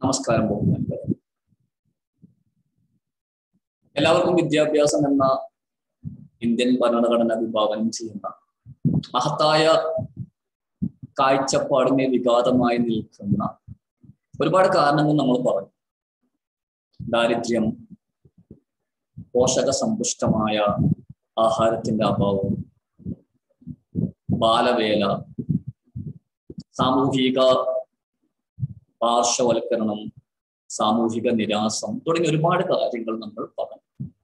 നമസ്കാരം പോകുന്നുണ്ട് എല്ലാവർക്കും വിദ്യാഭ്യാസം എന്ന ഇന്ത്യൻ ഭരണഘടന വിഭാവനം ചെയ്യുന്ന മഹത്തായ കാഴ്ചപ്പാടിനെ വിഘാതമായി നിൽക്കുന്ന ഒരുപാട് കാരണങ്ങൾ നമ്മൾ പറഞ്ഞു ദാരിദ്ര്യം പോഷക സമ്പുഷ്ടമായ ആഹാരത്തിന്റെ അഭാവം ബാലവേല സാമൂഹിക പാർശ്വവൽക്കരണം സാമൂഹിക നിരാസം തുടങ്ങിയ ഒരുപാട് കാര്യങ്ങൾ നമ്മൾ പറഞ്ഞു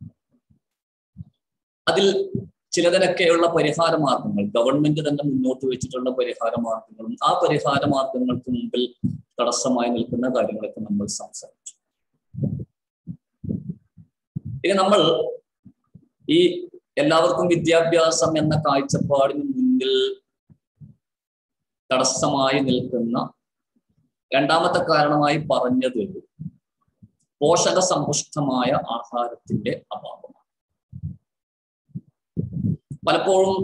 അതിൽ ചിലതിനൊക്കെയുള്ള പരിഹാര മാർഗങ്ങൾ ഗവൺമെന്റ് തന്നെ മുന്നോട്ട് വെച്ചിട്ടുള്ള പരിഹാര മാർഗങ്ങളും ആ പരിഹാര മാർഗങ്ങൾക്ക് മുമ്പിൽ തടസ്സമായി നിൽക്കുന്ന കാര്യങ്ങളൊക്കെ നമ്മൾ സംസാരിച്ചു ഇനി നമ്മൾ ഈ എല്ലാവർക്കും വിദ്യാഭ്യാസം എന്ന കാഴ്ചപ്പാടിന് മുന്നിൽ തടസ്സമായി നിൽക്കുന്ന രണ്ടാമത്തെ കാരണമായി പറഞ്ഞത് പോഷക സമ്പുഷ്ടമായ ആഹാരത്തിന്റെ അഭാവമാണ് പലപ്പോഴും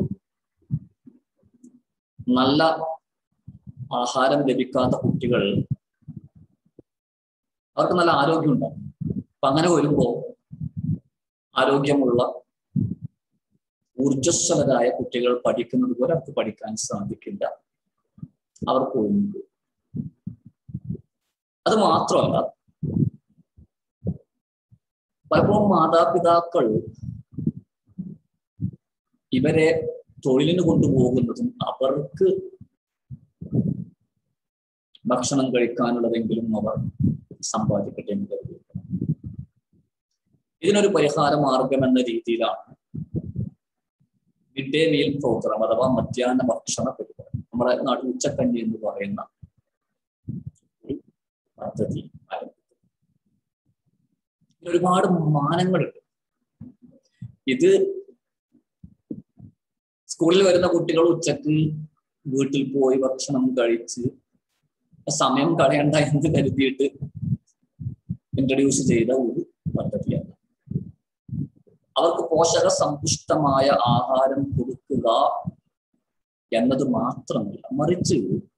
നല്ല ആഹാരം ലഭിക്കാത്ത കുട്ടികൾ അവർക്ക് നല്ല ആരോഗ്യം ഉണ്ടാവും അപ്പൊ അങ്ങനെ വരുമ്പോ ആരോഗ്യമുള്ള ഊർജസ്വലരായ കുട്ടികൾ പഠിക്കുന്നത് പോലെ അവർക്ക് പഠിക്കാൻ സാധിക്കില്ല അവർക്ക് ഒഴിഞ്ഞു അത് മാത്രമല്ല പലപ്പോഴും മാതാപിതാക്കൾ ഇവരെ തൊഴിലിന് കൊണ്ടുപോകുന്നതും അവർക്ക് ഭക്ഷണം കഴിക്കാനുള്ളതെങ്കിലും അവർ സമ്പാദിക്കട്ടെ എന്ന് കരുതി ഇതിനൊരു പരിഹാര മാർഗം എന്ന രീതിയിലാണ് മിഡ് ഡേ മീൽ പ്രോഗ്രാം അഥവാ മധ്യാഹ്ന ഭക്ഷണ പരിപാടി നമ്മുടെ നാട്ടിൽ ഉച്ചക്കഞ്ഞി എന്ന് പറയുന്ന ഒരു പദ്ധതി ഒരുപാട് മാനങ്ങളുണ്ട് ഇത് സ്കൂളിൽ വരുന്ന കുട്ടികൾ ഉച്ചക്ക് വീട്ടിൽ പോയി ഭക്ഷണം കഴിച്ച് സമയം കളയണ്ട എന്ന് കരുതിയിട്ട് ഇൻട്രൊഡ്യൂസ് ചെയ്ത ഒരു പദ്ധതിയാണ് അവർക്ക് പോഷക സമ്പുഷ്ടമായ ആഹാരം കൊടുക്കുക എന്നത് മാത്രമല്ല മറിച്ച്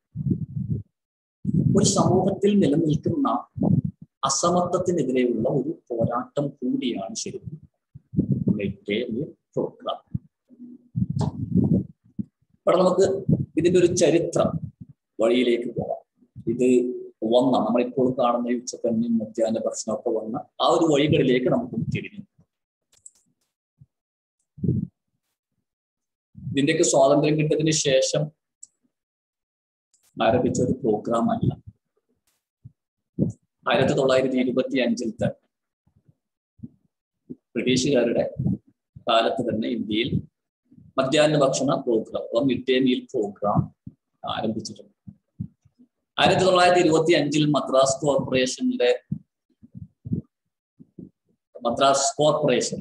ഒരു സമൂഹത്തിൽ നിലനിൽക്കുന്ന അസമത്വത്തിനെതിരെയുള്ള ഒരു പോരാട്ടം കൂടിയാണ് ശരിക്കും പ്രോഗ്രാം അവിടെ നമുക്ക് ഇതിന്റെ ഒരു ചരിത്ര വഴിയിലേക്ക് പോകാം ഇത് വന്ന നമ്മളിപ്പോൾ കാണുന്ന ഈ ഉച്ചക്കഞ്ഞും മധ്യാഹ്ന ഭക്ഷണമൊക്കെ വന്ന ആ ഒരു വഴികളിലേക്ക് നമുക്ക് തിരിഞ്ഞു ഇതിന്റെയൊക്കെ സ്വാതന്ത്ര്യം കിട്ടിയതിന് ശേഷം ആരംഭിച്ച ഒരു പ്രോഗ്രാം അല്ല ആയിരത്തി തൊള്ളായിരത്തി ഇരുപത്തി അഞ്ചിൽ തന്നെ ബ്രിട്ടീഷുകാരുടെ കാലത്ത് തന്നെ ഇന്ത്യയിൽ മധ്യാഹ്ന ഭക്ഷണ പ്രോഗ്രാം അഥവാ മിഡ് ഡേ മീൽ പ്രോഗ്രാം ആരംഭിച്ചിട്ടുണ്ട് ആയിരത്തി തൊള്ളായിരത്തി ഇരുപത്തി അഞ്ചിൽ മദ്രാസ് കോർപ്പറേഷനിലെ മദ്രാസ് കോർപ്പറേഷൻ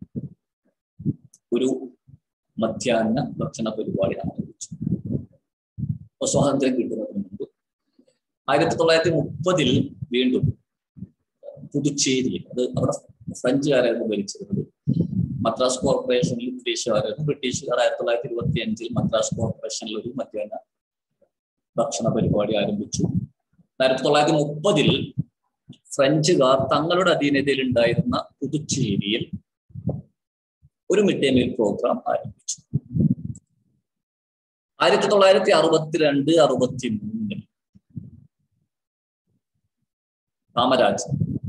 ഒരു മധ്യാഹ്ന ഭക്ഷണ പരിപാടി ആരംഭിച്ചു സ്വാതന്ത്ര്യം കിട്ടുന്നതിന് മുമ്പ് ആയിരത്തി തൊള്ളായിരത്തി മുപ്പതിൽ വീണ്ടും പുതുച്ചേരി അത് അവിടെ ഫ്രഞ്ചുകാരായിരുന്നു ഭരിച്ചിരുന്നത് മദ്രാസ് കോർപ്പറേഷനിൽ ബ്രിട്ടീഷുകാരായിരുന്നു ബ്രിട്ടീഷുകാർ ആയിരത്തി തൊള്ളായിരത്തി ഇരുപത്തി അഞ്ചിൽ മദ്രാസ് കോർപ്പറേഷനിൽ ഒരു മധ്യാഹ്ന ഭക്ഷണ പരിപാടി ആരംഭിച്ചു ആയിരത്തി തൊള്ളായിരത്തി മുപ്പതിൽ ഫ്രഞ്ചുകാർ തങ്ങളുടെ അധീനതയിൽ ഉണ്ടായിരുന്ന പുതുച്ചേരിയിൽ ഒരു മിഡ് ഡേ മീൽ പ്രോഗ്രാം ആരംഭിച്ചു ആയിരത്തി തൊള്ളായിരത്തി അറുപത്തിരണ്ട് അറുപത്തി മൂന്നിൽ കാമരാജ്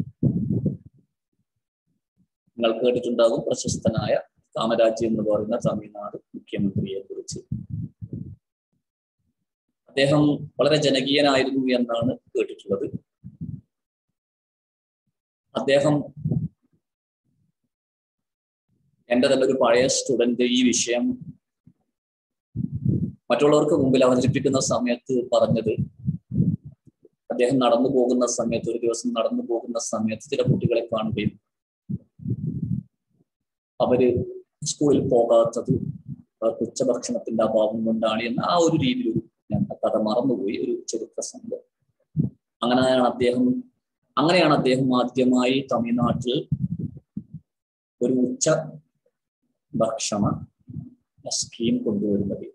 നിങ്ങൾ കേട്ടിട്ടുണ്ടാകും പ്രശസ്തനായ കാമരാജ് എന്ന് പറയുന്ന തമിഴ്നാട് മുഖ്യമന്ത്രിയെ കുറിച്ച് അദ്ദേഹം വളരെ ജനകീയനായിരുന്നു എന്നാണ് കേട്ടിട്ടുള്ളത് അദ്ദേഹം എൻ്റെ തന്നെ ഒരു പഴയ സ്റ്റുഡന്റ് ഈ വിഷയം മറ്റുള്ളവർക്ക് മുമ്പിൽ അവതരിപ്പിക്കുന്ന സമയത്ത് പറഞ്ഞത് അദ്ദേഹം നടന്നു പോകുന്ന സമയത്ത് ഒരു ദിവസം നടന്നു പോകുന്ന സമയത്ത് ചില കുട്ടികളെ കാണുകയും അവര് സ്കൂളിൽ പോകാത്തത് അവർക്ക് ഉച്ചഭക്ഷണത്തിന്റെ അഭാവം കൊണ്ടാണ് എന്ന ആ ഒരു രീതിയിൽ ഒരു ഞാൻ കഥ മറന്നുപോയി ഒരു ചരിത്ര സംഭവം അങ്ങനെയാണ് അദ്ദേഹം അങ്ങനെയാണ് അദ്ദേഹം ആദ്യമായി തമിഴ്നാട്ടിൽ ഒരു ഉച്ച ഭക്ഷണ സ്കീം കൊണ്ടുവരുന്നത്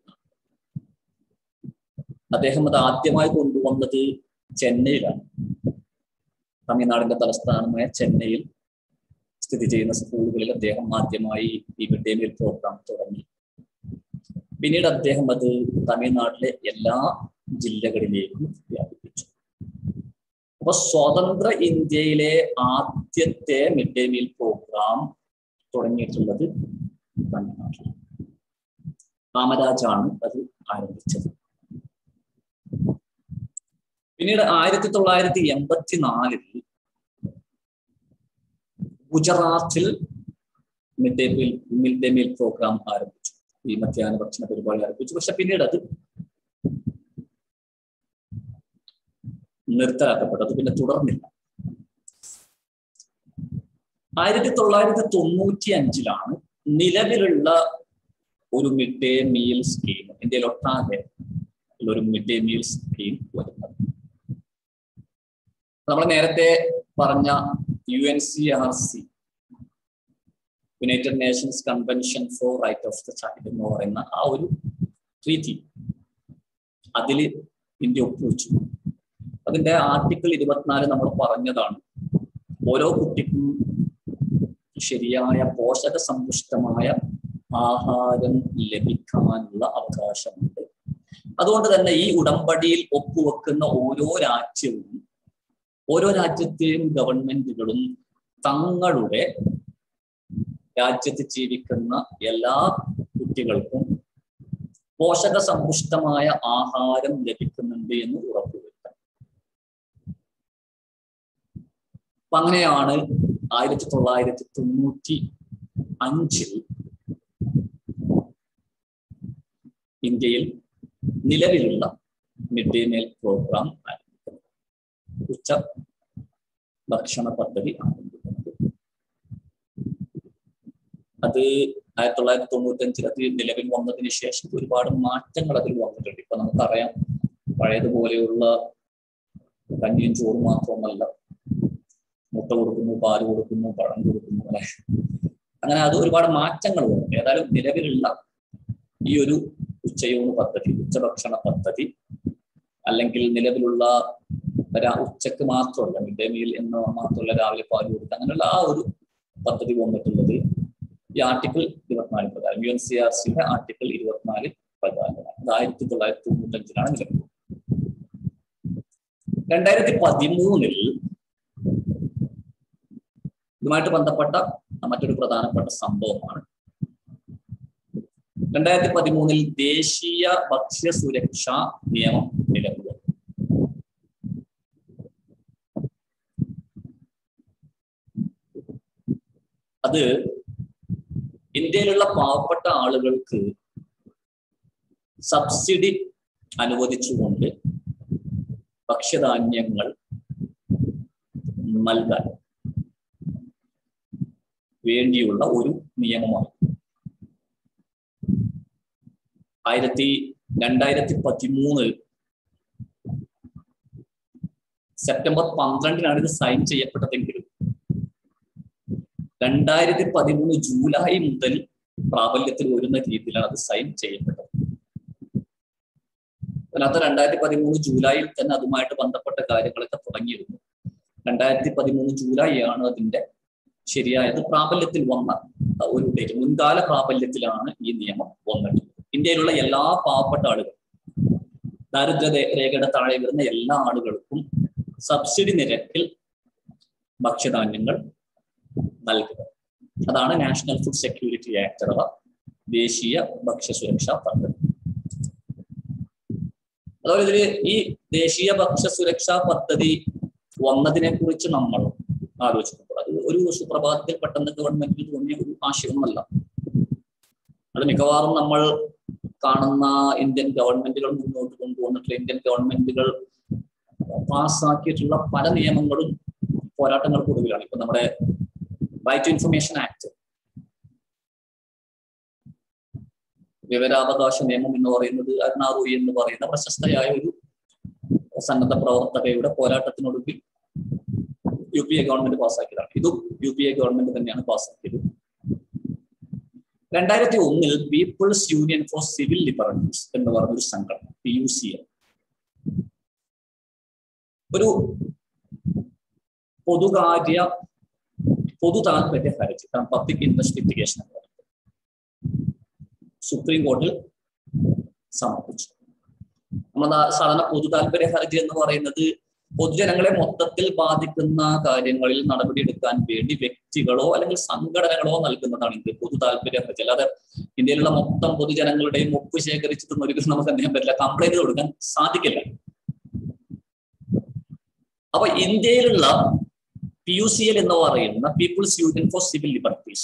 അദ്ദേഹം അത് ആദ്യമായി കൊണ്ടുവന്നത് ചെന്നൈയിലാണ് തമിഴ്നാടിന്റെ തലസ്ഥാനമായ ചെന്നൈയിൽ സ്ഥിതി ചെയ്യുന്ന സ്കൂളുകളിൽ അദ്ദേഹം ആദ്യമായി ഈ മിഡ് ഡേ മീൽ പ്രോഗ്രാം തുടങ്ങി പിന്നീട് അദ്ദേഹം അത് തമിഴ്നാട്ടിലെ എല്ലാ ജില്ലകളിലേക്കും വ്യാപിപ്പിച്ചു അപ്പൊ സ്വതന്ത്ര ഇന്ത്യയിലെ ആദ്യത്തെ മിഡ് ഡേ മീൽ പ്രോഗ്രാം തുടങ്ങിയിട്ടുള്ളത് തമിഴ്നാട്ടിൽ കാമരാജാണ് അത് ആരംഭിച്ചത് പിന്നീട് ആയിരത്തി തൊള്ളായിരത്തി എൺപത്തി നാലിൽ ഗുജറാത്തിൽ mid day meal mid day meal program ആരംഭിച്ചു ഈ മധ്യാഹ്ന ഭക്ഷണ പരിപാടി ആരംഭിച്ചു പക്ഷെ പിന്നീട് അത് നിർത്തലാക്കപ്പെട്ടു അത് പിന്നെ തുടർന്നില്ല ആയിരത്തി തൊള്ളായിരത്തി തൊണ്ണൂറ്റി അഞ്ചിലാണ് നിലവിലുള്ള ഒരു മിഡ് ഡേ മീൽ സ്കീം ഇന്ത്യയിൽ ഒട്ടാകെ ഉള്ള ഒരു മിഡ് ഡേ മീൽ സ്കീം വരുന്നത് നമ്മൾ നേരത്തെ പറഞ്ഞ U N C R C united nations convention for right of the child എന്ന് പറയുന്ന ആ ഒരു ട്രീറ്റി അതിൽ ഇന്ത്യ ഒപ്പുവെച്ചു അതിന്റെ ആർട്ടിക്കിൾ ഇരുപത്തിനാല് നമ്മൾ പറഞ്ഞതാണ് ഓരോ കുട്ടിക്കും ശരിയായ പോഷക സമ്പുഷ്ടമായ ആഹാരം ലഭിക്കാനുള്ള അവകാശമുണ്ട് അതുകൊണ്ട് തന്നെ ഈ ഉടമ്പടിയിൽ ഒപ്പുവെക്കുന്ന ഓരോ രാജ്യവും ഓരോ രാജ്യത്തെയും ഗവൺമെന്റുകളും തങ്ങളുടെ രാജ്യത്ത് ജീവിക്കുന്ന എല്ലാ കുട്ടികൾക്കും പോഷക സമ്പുഷ്ടമായ ആഹാരം ലഭിക്കുന്നുണ്ട് എന്ന് ഉറപ്പുവരുത്താം അപ്പൊ അങ്ങനെയാണ് ആയിരത്തി തൊള്ളായിരത്തി തൊണ്ണൂറ്റി അഞ്ചിൽ ഇന്ത്യയിൽ നിലവിലുള്ള മിഡ് ഡേ മീൽ പ്രോഗ്രാം ആരംഭിക്കുന്നത് ഉച്ച ഭക്ഷണ പദ്ധതി ആരംഭിക്കുന്നത് അത് ആയിരത്തി തൊള്ളായിരത്തി തൊണ്ണൂറ്റി അഞ്ചിൽ അത് നിലവിൽ വന്നതിന് ശേഷം ഒരുപാട് മാറ്റങ്ങൾ അതിൽ വന്നിട്ടുണ്ട് ഇപ്പൊ നമുക്കറിയാം പഴയതുപോലെയുള്ള കഞ്ഞിയും ചോറും മാത്രമല്ല മുട്ട കൊടുക്കുന്നു പാല് കൊടുക്കുന്നു പഴം കൊടുക്കുന്നു അല്ലെ അങ്ങനെ അത് ഒരുപാട് മാറ്റങ്ങൾ വന്നു ഏതായാലും നിലവിലുള്ള ഈ ഒരു ഉച്ചയൂണ് പദ്ധതി ഉച്ചഭക്ഷണ പദ്ധതി അല്ലെങ്കിൽ നിലവിലുള്ള ഉച്ചക്ക് മാത്രമല്ല മിഡ് ഡേ മീൽ എന്ന് മാത്രമല്ല രാവിലെ പാല് കൊടുക്കുക അങ്ങനെയുള്ള ആ ഒരു പദ്ധതി വന്നിട്ടുള്ളത് ഈ ആർട്ടിക്കിൾ ഇരുപത്തിനാല് പ്രകാരം യു എൻ സി ആർ സിയുടെ ആർട്ടിക്കിൾ ഇരുപത്തിനാല് പ്രകാരമാണ് അത് ആയിരത്തി തൊള്ളായിരത്തി തൊണ്ണൂറ്റി അഞ്ചിലാണ് നിലവിൽ രണ്ടായിരത്തി പതിമൂന്നിൽ ഇതുമായിട്ട് ബന്ധപ്പെട്ട മറ്റൊരു പ്രധാനപ്പെട്ട സംഭവമാണ് രണ്ടായിരത്തി പതിമൂന്നിൽ ദേശീയ ഭക്ഷ്യ സുരക്ഷാ നിയമം നിലവിൽ വന്നു അത് ഇന്ത്യയിലുള്ള പാവപ്പെട്ട ആളുകൾക്ക് സബ്സിഡി അനുവദിച്ചുകൊണ്ട് ഭക്ഷ്യധാന്യങ്ങൾ നൽകാൻ വേണ്ടിയുള്ള ഒരു നിയമമാണ് ആയിരത്തി രണ്ടായിരത്തി പതിമൂന്ന് സെപ്റ്റംബർ പന്ത്രണ്ടിനാണ് ഇത് സൈൻ ചെയ്യപ്പെട്ടതെങ്കിലും രണ്ടായിരത്തി പതിമൂന്ന് ജൂലൈ മുതൽ പ്രാബല്യത്തിൽ വരുന്ന രീതിയിലാണ് അത് സൈൻ ചെയ്യപ്പെട്ടത് അതിനകത്ത് രണ്ടായിരത്തി പതിമൂന്ന് ജൂലൈയിൽ തന്നെ അതുമായിട്ട് ബന്ധപ്പെട്ട കാര്യങ്ങളൊക്കെ തുടങ്ങിയിരുന്നു രണ്ടായിരത്തി പതിമൂന്ന് ജൂലൈ ആണ് അതിന്റെ ശരിയായത് പ്രാബല്യത്തിൽ വന്ന ഒരു ഡേറ്റ് മുൻകാല പ്രാബല്യത്തിലാണ് ഈ നിയമം വന്നിട്ടുള്ളത് ഇന്ത്യയിലുള്ള എല്ലാ പാവപ്പെട്ട ആളുകളും ദാരിദ്ര്യ രേഖയുടെ താഴെ വരുന്ന എല്ലാ ആളുകൾക്കും സബ്സിഡി നിരക്കിൽ ഭക്ഷ്യധാന്യങ്ങൾ നൽകുക അതാണ് നാഷണൽ ഫുഡ് സെക്യൂരിറ്റി ആക്ട് അഥവാ ദേശീയ ഭക്ഷ്യസുരക്ഷാ പദ്ധതി അതുപോലെ ഇതില് ഈ ദേശീയ ഭക്ഷ്യസുരക്ഷാ പദ്ധതി വന്നതിനെ കുറിച്ച് നമ്മൾ ആലോചിക്കുമ്പോൾ അത് ഒരു സുപ്രഭാതത്തിൽ പെട്ടെന്ന് ഗവൺമെന്റിന് തോന്നിയ ഒരു ആശയമല്ല അത് മിക്കവാറും നമ്മൾ കാണുന്ന ഇന്ത്യൻ ഗവൺമെന്റുകൾ മുന്നോട്ട് കൊണ്ടുവന്നിട്ടുള്ള ഇന്ത്യൻ ഗവൺമെന്റുകൾ പാസ്സാക്കിയിട്ടുള്ള പല നിയമങ്ങളും പോരാട്ടങ്ങൾക്കൊടുവിലാണ് ഇപ്പൊ നമ്മുടെ റൈറ്റ് ടു ഇൻഫർമേഷൻ ആക്ട് വിവരാവകാശ നിയമം എന്ന് പറയുന്നത് അരുണാറൂയി എന്ന് പറയുന്ന പ്രശസ്തയായ ഒരു സന്നദ്ധ പ്രവർത്തകയുടെ പോരാട്ടത്തിനൊടുവിൽ യു പി എ ഗവൺമെന്റ് പാസ്സാക്കിയതാണ് ഇതും യു പി എ ഗവൺമെന്റ് തന്നെയാണ് പാസ്സാക്കിയത് രണ്ടായിരത്തി ഒന്നിൽ People's Union for Civil Liberals എന്ന് പറഞ്ഞൊരു സംഘടന പി യു സി എം ഒരു പൊതുകാര്യ പൊതു താല്പര്യ ഹർജി കാരണം പബ്ലിക് ഇൻവെസ്റ്റിഗേഷൻ എന്ന് പറയുന്നത് സുപ്രീം കോടതിയിൽ സമർപ്പിച്ചു നമ്മൾ സാധാരണ പൊതു താല്പര്യ ഹർജി എന്ന് പറയുന്നത് പൊതുജനങ്ങളെ മൊത്തത്തിൽ ബാധിക്കുന്ന കാര്യങ്ങളിൽ നടപടിയെടുക്കാൻ വേണ്ടി വ്യക്തികളോ അല്ലെങ്കിൽ സംഘടനകളോ നൽകുന്നതാണ് ഇത് പൊതു താല്പര്യ ഹർജി അല്ലാതെ ഇന്ത്യയിലുള്ള മൊത്തം പൊതുജനങ്ങളുടെയും ഒപ്പ് ശേഖരിച്ചിട്ടൊന്നും ഒരിക്കലും നമുക്ക് എന്ത് ചെയ്യാൻ പറ്റില്ല കംപ്ലൈന്റ് കൊടുക്കാൻ സാധിക്കില്ല അപ്പൊ ഇന്ത്യയിലുള്ള പി യു സി എൽ എന്ന് പറയുന്ന People's Union for Civil Liberties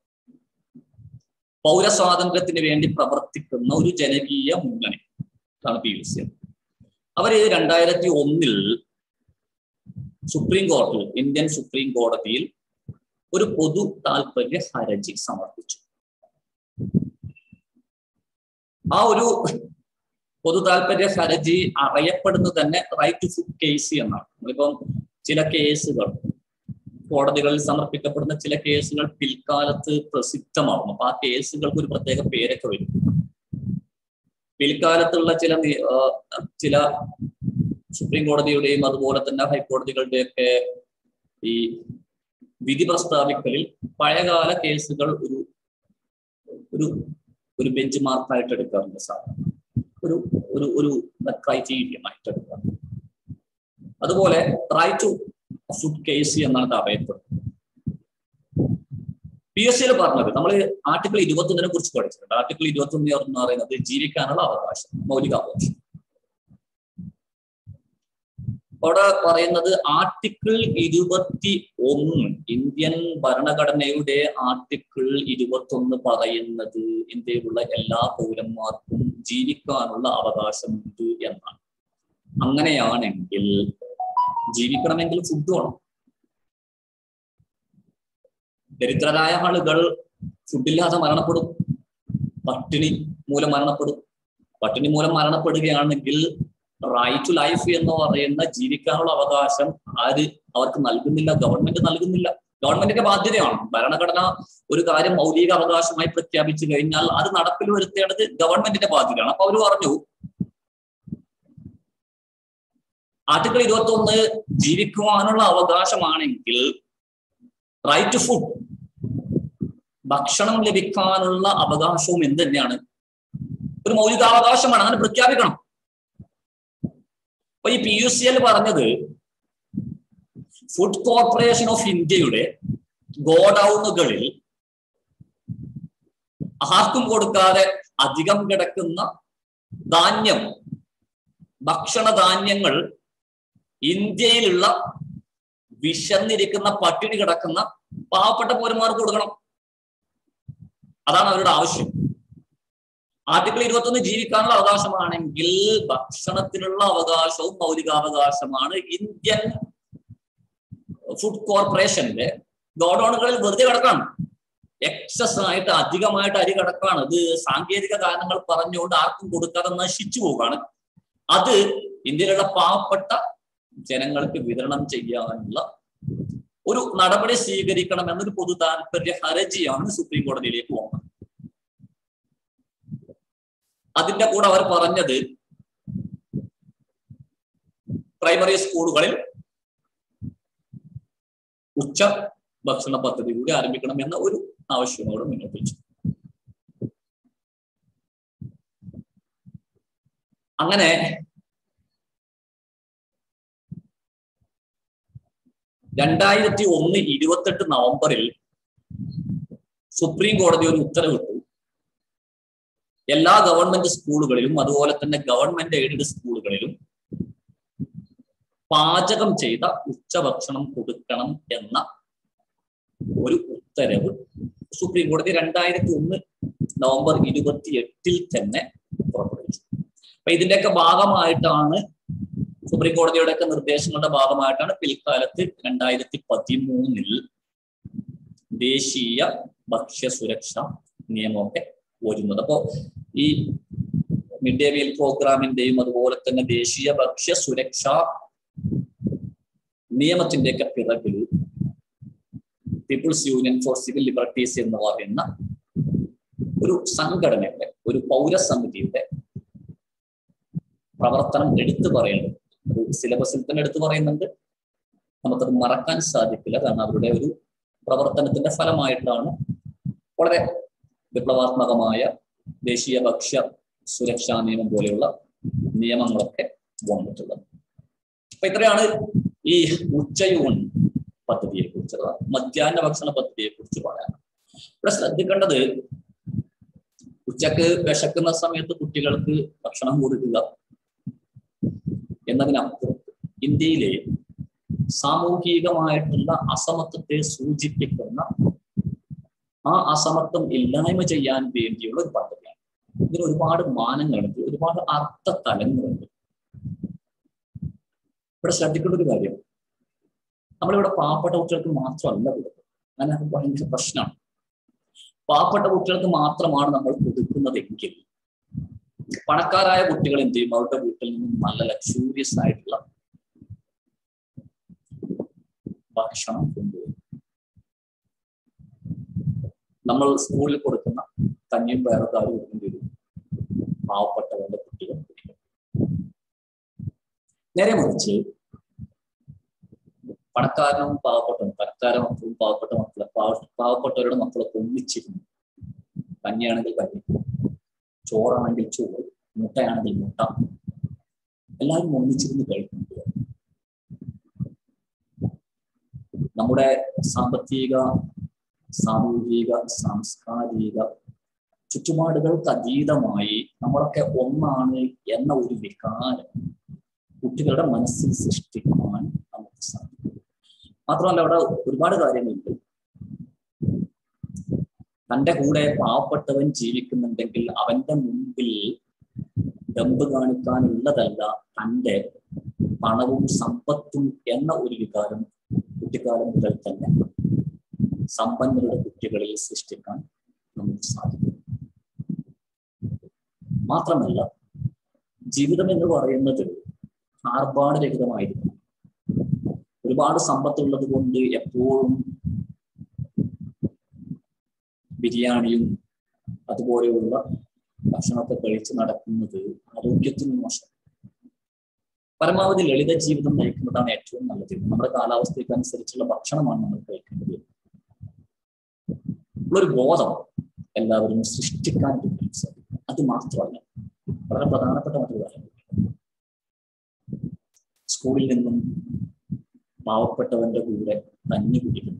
പൗരസ്വാതന്ത്ര്യത്തിന് വേണ്ടി പ്രവർത്തിക്കുന്ന ഒരു ജനകീയ മുന്നണി ആണ് പി യു സി എൽ അവര് രണ്ടായിരത്തി ഒന്നിൽ സുപ്രീം കോടതിയിൽ ഇന്ത്യൻ സുപ്രീം കോടതിയിൽ ഒരു പൊതു താല്പര്യ ഹർജി സമർപ്പിച്ചു ആ ഒരു പൊതു താല്പര്യ ഹർജി അറിയപ്പെടുന്നത് തന്നെ റൈറ്റ് ടു ഫുഡ് കേസ് എന്നാണ് നമ്മളിപ്പം ചില കേസുകൾ കോടതികളിൽ സമർപ്പിക്കപ്പെടുന്ന ചില കേസുകൾ പിൽക്കാലത്ത് പ്രസിദ്ധമാകും അപ്പൊ ആ കേസുകൾക്ക് ഒരു പ്രത്യേക പേരൊക്കെ വരും പിൽക്കാലത്തുള്ള ചില ചില സുപ്രീം കോടതിയുടെയും അതുപോലെ തന്നെ ഹൈക്കോടതികളുടെയൊക്കെ ഈ വിധി പ്രസ്താവിക്കലിൽ പഴയകാല കേസുകൾ ഒരു ഒരു ഒരു ബെഞ്ച് മാർക്കായിട്ട് എടുക്കാറുണ്ട് സാധാരണ ഒരു ഒരു ഒരു ക്രൈറ്റീരിയമായിട്ട് എടുക്കാറുണ്ട് അതുപോലെ റൈറ്റ് ടു ഫുഡ് കേസ് എന്നാണ് ഇത് അറിയപ്പെടുന്നത് പി എസ് സിയിൽ പറഞ്ഞത് നമ്മൾ ആർട്ടിക്കിൾ ഇരുപത്തൊന്നിനെ കുറിച്ച് പഠിച്ചിട്ടുണ്ട് ആർട്ടിക്കിൾ ഇരുപത്തൊന്ന് എന്ന് പറയുന്നത് ജീവിക്കാനുള്ള അവകാശം മൗലികാവകാശം അവിടെ പറയുന്നത് ആർട്ടിക്കിൾ ഇരുപത്തി ഒന്ന് ഇന്ത്യൻ ഭരണഘടനയുടെ ആർട്ടിക്കിൾ ഇരുപത്തൊന്ന് പറയുന്നത് ഇന്ത്യയിലുള്ള എല്ലാ പൗരന്മാർക്കും ജീവിക്കാനുള്ള അവകാശമുണ്ട് എന്നാണ് അങ്ങനെയാണെങ്കിൽ ജീവിക്കണമെങ്കിൽ ഫുഡ് വേണം ദരിദ്രരായ ആളുകൾ ഫുഡില്ലാതെ മരണപ്പെടും പട്ടിണി മൂലം മരണപ്പെടും പട്ടിണി മൂലം മരണപ്പെടുകയാണെങ്കിൽ റൈറ്റ് ടു ലൈഫ് എന്ന് പറയുന്ന ജീവിക്കാനുള്ള അവകാശം ആര് അവർക്ക് നൽകുന്നില്ല ഗവൺമെന്റ് നൽകുന്നില്ല ഗവൺമെന്റിന്റെ ബാധ്യതയാണ് ഭരണഘടന ഒരു കാര്യം മൗലിക അവകാശമായി പ്രഖ്യാപിച്ചു കഴിഞ്ഞാൽ അത് നടപ്പിൽ വരുത്തേണ്ടത് ഗവൺമെന്റിന്റെ ബാധ്യതയാണ് അപ്പൊ അവർ പറഞ്ഞു ആർട്ടിക്കിൾ ഇരുപത്തി ഒന്ന് ജീവിക്കുവാനുള്ള അവകാശമാണെങ്കിൽ റൈറ്റ് ടു ഫുഡ് ഭക്ഷണം ലഭിക്കാനുള്ള അവകാശവും എന്ത് തന്നെയാണ് ഒരു മൗലികാവകാശമാണ് അങ്ങനെ പ്രഖ്യാപിക്കണം അപ്പൊ ഈ പി യു സി എൽ പറഞ്ഞത് ഫുഡ് കോർപ്പറേഷൻ ഓഫ് ഇന്ത്യയുടെ ഗോഡൌണുകളിൽ ആർക്കും കൊടുക്കാതെ അധികം കിടക്കുന്ന ധാന്യം ഭക്ഷണധാന്യങ്ങൾ ഇന്ത്യയിലുള്ള വിശന്നിരിക്കുന്ന പട്ടിണി കിടക്കുന്ന പാവപ്പെട്ട പൗരന്മാർക്ക് കൊടുക്കണം അതാണ് അവരുടെ ആവശ്യം ആർട്ടിക്കിൾ ഇരുപത്തൊന്ന് ജീവിക്കാനുള്ള അവകാശമാണെങ്കിൽ ഭക്ഷണത്തിനുള്ള അവകാശവും മൗലികാവകാശമാണ് ഇന്ത്യൻ ഫുഡ് കോർപ്പറേഷന്റെ ഗോഡൌണുകളിൽ വെറുതെ കിടക്കാണ് എക്സസ് ആയിട്ട് അധികമായിട്ട് അരി കിടക്കാണ് ഇത് സാങ്കേതിക കാരണങ്ങൾ പറഞ്ഞുകൊണ്ട് ആർക്കും കൊടുക്കാതെ നശിച്ചു പോവുകയാണ് അത് ഇന്ത്യയിലുള്ള പാവപ്പെട്ട ജനങ്ങൾക്ക് വിതരണം ചെയ്യാനുള്ള ഒരു നടപടി സ്വീകരിക്കണം എന്നൊരു പൊതു താല്പര്യ ഹർജിയാണ് സുപ്രീം കോടതിയിലേക്ക് പോകുന്നത് അതിന്റെ കൂടെ അവർ പറഞ്ഞത് പ്രൈമറി സ്കൂളുകളിൽ ഉച്ച ഭക്ഷണ പദ്ധതി കൂടി ആരംഭിക്കണം എന്ന ഒരു ആവശ്യമോട് മുന്നോട്ട് വെച്ചു അങ്ങനെ രണ്ടായിരത്തി ഒന്ന് ഇരുപത്തെട്ട് നവംബറിൽ സുപ്രീം കോടതി ഒരു ഉത്തരവിട്ടു എല്ലാ ഗവൺമെന്റ് സ്കൂളുകളിലും അതുപോലെ തന്നെ ഗവൺമെന്റ് എയ്ഡഡ് സ്കൂളുകളിലും പാചകം ചെയ്ത ഉച്ചഭക്ഷണം കൊടുക്കണം എന്ന ഒരു ഉത്തരവ് സുപ്രീം കോടതി രണ്ടായിരത്തി ഒന്ന് നവംബർ ഇരുപത്തി എട്ടിൽ തന്നെ പുറപ്പെടുവിച്ചു അപ്പൊ ഇതിന്റെയൊക്കെ ഭാഗമായിട്ടാണ് സുപ്രീം കോടതിയുടെയൊക്കെ നിർദ്ദേശങ്ങളുടെ ഭാഗമായിട്ടാണ് പിൽക്കാലത്ത് രണ്ടായിരത്തി പതിമൂന്നിൽ ദേശീയ ഭക്ഷ്യ സുരക്ഷാ നിയമമൊക്കെ വരുന്നത് അപ്പോ ഈ മിഡ് ഡേ മീൽ പ്രോഗ്രാമിന്റെയും അതുപോലെ തന്നെ ദേശീയ ഭക്ഷ്യ സുരക്ഷാ നിയമത്തിന്റെയൊക്കെ പിറകിൽ People's Union for Civil Liberties എന്ന് പറയുന്ന ഒരു സംഘടനയുടെ ഒരു പൗരസമിതിയുടെ പ്രവർത്തനം എടുത്തു പറയുന്നുണ്ട് അത് സിലബസിൽ തന്നെ എടുത്തു പറയുന്നുണ്ട് നമുക്കത് മറക്കാൻ സാധിക്കില്ല കാരണം അവരുടെ ഒരു പ്രവർത്തനത്തിന്റെ ഫലമായിട്ടാണ് വളരെ വിപ്ലവാത്മകമായ ദേശീയ ഭക്ഷ്യ സുരക്ഷാ നിയമം പോലെയുള്ള നിയമങ്ങളൊക്കെ വന്നിട്ടുള്ളത് അപ്പൊ ഇത്രയാണ് ഈ ഉച്ചയൂൺ പദ്ധതിയെ കുറിച്ച് മധ്യാഹ്ന ഭക്ഷണ പദ്ധതിയെ കുറിച്ച് പറയാൻ ഇവിടെ ശ്രദ്ധിക്കേണ്ടത് ഉച്ചക്ക് വിശക്കുന്ന സമയത്ത് കുട്ടികൾക്ക് ഭക്ഷണം കൊടുക്കുക എന്നതിനപ്പുറം ഇന്ത്യയിലെ സാമൂഹികമായിട്ടുള്ള അസമത്വത്തെ സൂചിപ്പിക്കുന്ന ആ അസമത്വം ഇല്ലായ്മ ചെയ്യാൻ വേണ്ടിയുള്ള ഒരു പദ്ധതിയാണ് ഇതിന് ഒരുപാട് മാനങ്ങളുണ്ട് ഒരുപാട് അർത്ഥ തലങ്ങളുണ്ട് ഇവിടെ ശ്രദ്ധിക്കേണ്ട ഒരു കാര്യം നമ്മളിവിടെ പാവപ്പെട്ട കുട്ടികൾക്ക് മാത്രമല്ല കൊടുക്കുന്നത് അങ്ങനെ അത് ഭയങ്കര പ്രശ്നമാണ് പാവപ്പെട്ട കുട്ടികൾക്ക് മാത്രമാണ് നമ്മൾ കൊടുക്കുന്നതെങ്കിൽ പണക്കാരായ കുട്ടികൾ എന്ത് ചെയ്യും അവരുടെ വീട്ടിൽ നിന്നും നല്ല ലക്ഷൂറിയസ് ആയിട്ടുള്ള ഭക്ഷണം കൊണ്ടുവരും നമ്മൾ സ്കൂളിൽ കൊടുക്കുന്ന കഞ്ഞിയും പയറക്കാരും കൊടുക്കേണ്ടി വരും പാവപ്പെട്ടവരുടെ കുട്ടികൾ കുടിക്കും നേരെ മറിച്ച് പണക്കാരനും പാവപ്പെട്ടവനും പണക്കാര മക്കളും പാവപ്പെട്ട മക്കളെ പാവപ്പെട്ടവരുടെ മക്കളൊക്കെ ഒന്നിച്ചിരുന്നു കഞ്ഞിയാണെങ്കിൽ കഞ്ഞി ചോറാണെങ്കിൽ ചോറ് മുട്ടയാണെങ്കിൽ മുട്ട എല്ലാവരും ഒന്നിച്ചിരുന്ന് കഴിക്കുന്നുണ്ട് നമ്മുടെ സാമ്പത്തിക സാമൂഹിക സാംസ്കാരിക ചുറ്റുപാടുകൾക്ക് അതീതമായി നമ്മളൊക്കെ ഒന്നാണ് എന്ന ഒരു വികാരം കുട്ടികളുടെ മനസ്സിൽ സൃഷ്ടിക്കാൻ നമുക്ക് സാധിക്കും മാത്രമല്ല അവിടെ ഒരുപാട് കാര്യങ്ങളുണ്ട് തന്റെ കൂടെ പാവപ്പെട്ടവൻ ജീവിക്കുന്നുണ്ടെങ്കിൽ അവന്റെ മുമ്പിൽ ദമ്പ് കാണിക്കാനുള്ളതല്ല തന്റെ പണവും സമ്പത്തും എന്ന ഒരു വികാരം കുട്ടിക്കാലം മുതൽ തന്നെ സമ്പന്നരുടെ കുട്ടികളിൽ സൃഷ്ടിക്കാൻ നമുക്ക് സാധിക്കും മാത്രമല്ല ജീവിതം എന്ന് പറയുന്നത് ആർഭാടരഹിതമായിരിക്കും ഒരുപാട് സമ്പത്തുള്ളത് കൊണ്ട് എപ്പോഴും ബിരിയാണിയും അതുപോലെയുള്ള ഭക്ഷണമൊക്കെ കഴിച്ച് നടക്കുന്നത് ആരോഗ്യത്തിന് മോശം പരമാവധി ലളിത ജീവിതം നയിക്കുന്നതാണ് ഏറ്റവും നല്ലത് നമ്മുടെ കാലാവസ്ഥയ്ക്ക് അനുസരിച്ചുള്ള ഭക്ഷണമാണ് നമ്മൾ കഴിക്കേണ്ടത് ഉള്ളൊരു ബോധം എല്ലാവരും സൃഷ്ടിക്കാൻ സാധിക്കും അത് മാത്രമല്ല വളരെ പ്രധാനപ്പെട്ട മറ്റൊരു കാര്യം സ്കൂളിൽ നിന്നും പാവപ്പെട്ടവന്റെ കൂടെ കഞ്ഞി കുടിക്കുന്നു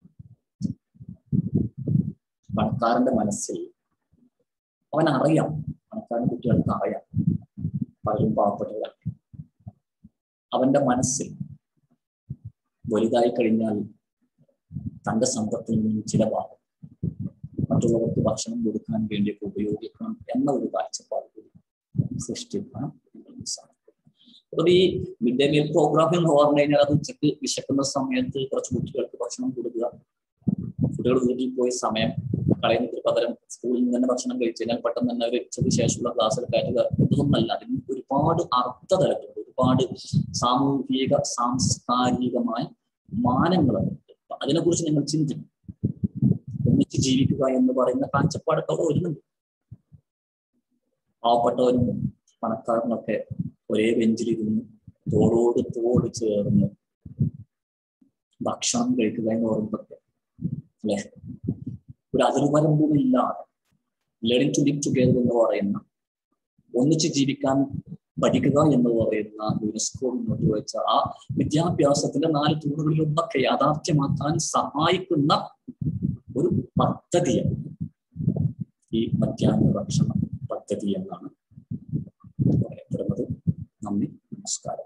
പണക്കാരന്റെ മനസ്സിൽ അവൻ അറിയാം പണക്കാരൻ കുട്ടികൾക്ക് അറിയാം പലരും പാവപ്പെട്ടവരാണ് അവന്റെ മനസ്സിൽ വലുതായി കഴിഞ്ഞാൽ തന്റെ സമ്പത്തിൽ നിന്നും ചില ഭാഗം മറ്റുള്ളവർക്ക് ഭക്ഷണം കൊടുക്കാൻ വേണ്ടിയൊക്കെ ഉപയോഗിക്കണം എന്ന ഒരു കാഴ്ചപ്പാട് കൂടി സൃഷ്ടിക്കാൻ സാധിക്കും അപ്പൊ ഈ മിഡ് ഡേ മീൽ പ്രോഗ്രാം എന്ന് പറഞ്ഞു കഴിഞ്ഞാൽ അത് ഉച്ചക്ക് വിശക്കുന്ന സമയത്ത് കുറച്ച് കുട്ടികൾക്ക് ഭക്ഷണം കൊടുക്കുക കുട്ടികൾ വീട്ടിൽ പോയി സമയം കളയുന്നതിന് പകരം സ്കൂളിൽ നിന്ന് തന്നെ ഭക്ഷണം കഴിച്ചു കഴിഞ്ഞാൽ പെട്ടെന്ന് തന്നെ ഒരു ഉച്ചയ്ക്ക് ശേഷമുള്ള ക്ലാസ്സിൽ കയറ്റുക ഇതൊന്നല്ല അതിന് ഒരുപാട് അർത്ഥതലങ്ങളുണ്ട് ഒരുപാട് സാമൂഹിക സാംസ്കാരികമായ മാനങ്ങളുണ്ട് അതിനെക്കുറിച്ച് നിങ്ങൾ ചിന്തിക്കും ഒന്നിച്ച് ജീവിക്കുക എന്ന് പറയുന്ന കാഴ്ചപ്പാടൊക്കെ അവിടെ വരുന്നുണ്ട് പാവപ്പെട്ടവരും പണക്കാരനൊക്കെ ഒരേ ബെഞ്ചിലിരുന്ന് തോളോട് തോട് ചേർന്ന് ഭക്ഷണം കഴിക്കുക എന്ന് പറയുമ്പോഴൊക്കെ അല്ലെ ഒരു അതിർവരമ്പുമില്ലാതെ ലേണിംഗ് ടു ലിവ് ടുഗെദർ എന്ന് പറയുന്ന ഒന്നിച്ച് ജീവിക്കാൻ പഠിക്കുക എന്ന് പറയുന്ന യുനെസ്കോ മുന്നോട്ട് വെച്ച ആ വിദ്യാഭ്യാസത്തിന്റെ നാല് തൂണുകളിലൊന്നൊക്കെ യാഥാർത്ഥ്യമാക്കാൻ സഹായിക്കുന്ന ഒരു പദ്ധതിയാണ് ഈ മധ്യാഹ്ന ഭക്ഷണ പദ്ധതി എന്നാണ് പറയപ്പെടുന്നത് നന്ദി നമസ്കാരം